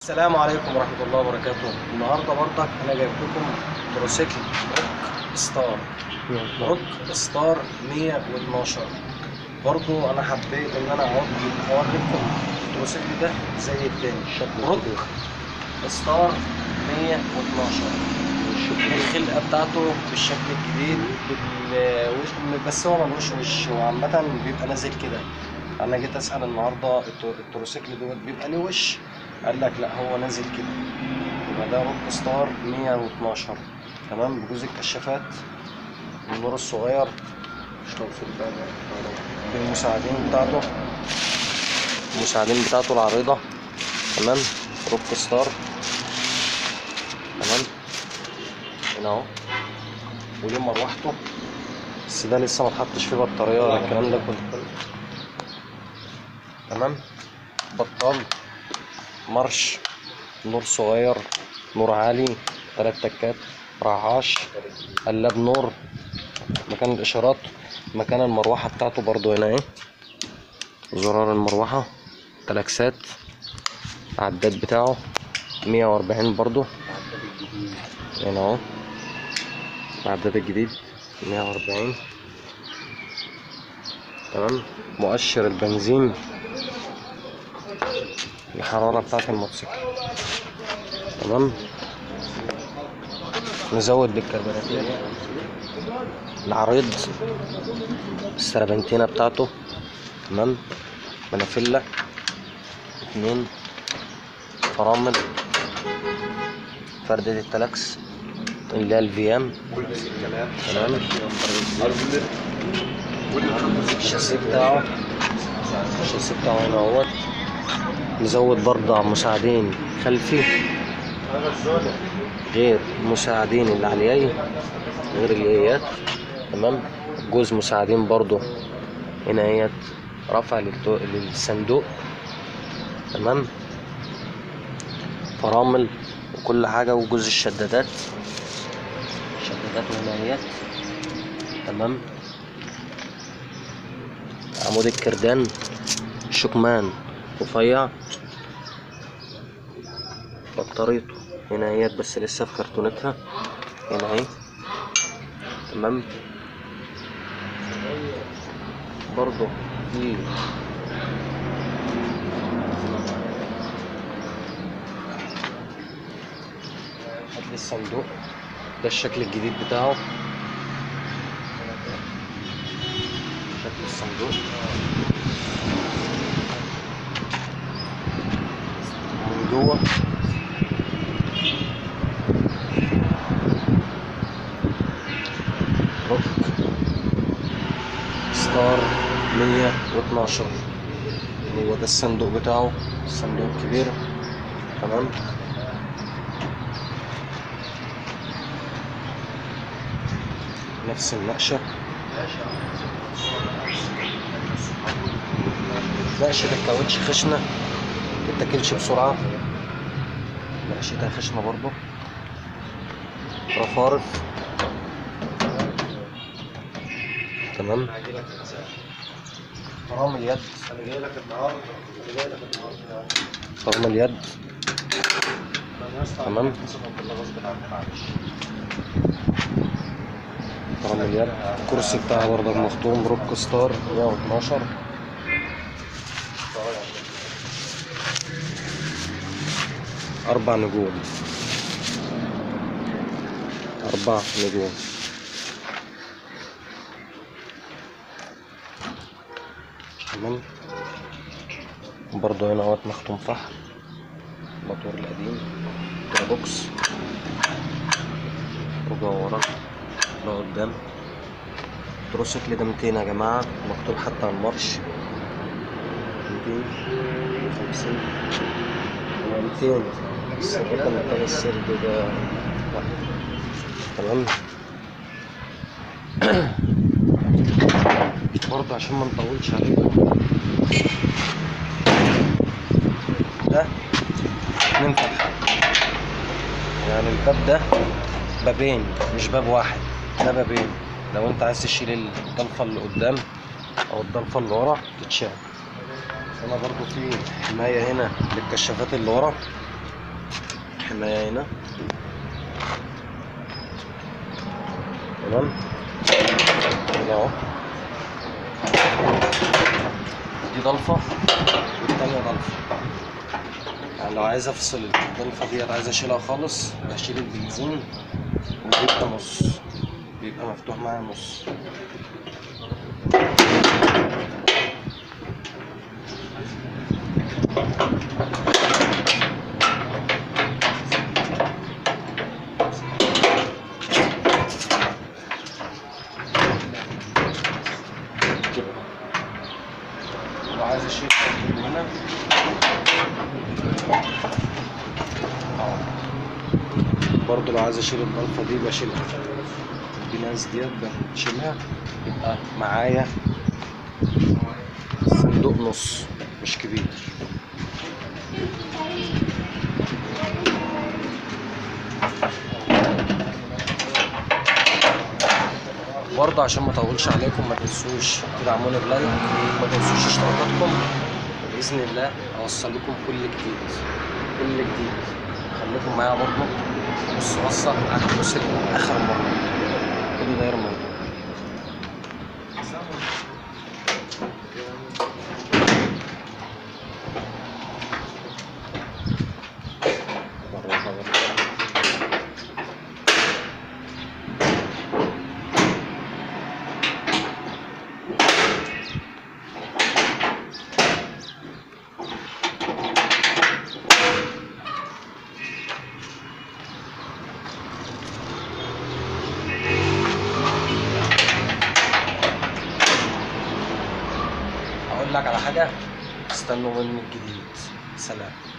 السلام عليكم ورحمة الله وبركاته النهاردة برضك أنا جايب لكم موتوسيكل روك ستار روك ستار 112 برضو أنا حبيت إن أنا أوري أوري لكم الموتوسيكل ده زي التاني روك ستار 112 الخلقة بتاعته بالشكل الجديد بالوش بس هو ملوش وش هو عامة بيبقى نازل كده أنا جيت أسأل النهاردة التو- التروسيكل دوت بيبقى ليه وش قال لك لا هو نازل كده يبقى ده روك ستار 112 تمام بجزء الكشافات النور الصغير بالمساعدين بتاعته المساعدين بتاعته العريضة تمام روك ستار تمام هنا اهو وليه مروحته بس ده لسه ما اتحطش فيه بطارية ولا الكلام ده كله تمام بطال مرش نور صغير نور عالي تلات تكات رعاش قلاب نور مكان الاشارات مكان المروحة بتاعته برضو هنا اهي زرار المروحة تلاكسات عداد بتاعه مية وأربعين برضو هنا اهو العداد الجديد مية وأربعين تمام مؤشر البنزين الحرارة بتاعت الموتوسيكل تمام نزود بالكربوناتير العريض السربنتينة بتاعته تمام منافلة اتنين فرامل فردة التلاكس اللي هي الفي ام تمام الشاسيه بتاعه الشاسيه بتاعه هنا اهوت نزود برضه على مساعدين خلفي غير مساعدين اللي على الياي غير اليايات تمام جوز مساعدين برضه هنا اهيت رفع للتو- للصندوق تمام فرامل وكل حاجة وجوز الشدادات الشدادات هنا اهيت تمام عمود الكردان شكمان رفيع بطاريته هنا اهيت بس لسه في كرتونتها هنا اهي تمام برضو في هات لي الصندوق ده الشكل الجديد بتاعه شكل الصندوق من جوه روك ستار 112 هو ده الصندوق بتاعه الصندوق كبير تمام نفس النقشة نقشة الكاوتش خشنة متتاكلش بسرعة نقشتها خشنة برضو رفارف تمام فرامل اليد انا جاي لك النهارده انا جاي لك النهارده فرامل اليد تمام. غصب عني معلش فرامل اليد الكرسي بتاعها برضك مختوم روك ستار 112 أربع نجوم أربع نجوم تمام برضه هنا اهوت مختوم فحم الموتور القديم ده بوكس رجع ورا ده قدام التروسيكل ده 200 يا جماعة مكتوب حتى على المارش 250 هو 200 بس الرقم بتاع السرد ده واحد تمام برضه عشان ما نطولش عليكم ده اتنين فتحة يعني الباب ده بابين مش باب واحد ده بابين لو انت عايز تشيل الضلفة اللي قدام او الضلفة اللي ورا تتشال هنا برضو في حماية هنا للكشافات اللي ورا حماية هنا تمام هنا اهو دي ضلفة والتانية ضلفة يعني لو عايز افصل الضلفة ديت عايز اشيلها خالص بشيل البنزين وبيبقى نص بيبقى مفتوح معايا نص كده لو عايز اشيل من هنا اه برضه لو عايز اشيل الضلفه دي بشيلها البناس ديت بشيلها يبقى معايا صندوق نص مش كبير برضه عشان ما اطولش عليكم ما تنسوش تدعموني بلايك ما تنسوش اشتراكاتكم باذن الله اوصل لكم كل جديد كل جديد خليكم معايا برضه بص بصه هتبص اخر مره كل داير موجود بالراحة بالراحة. اقول لك على حاجه استنوا مني الجديد سلام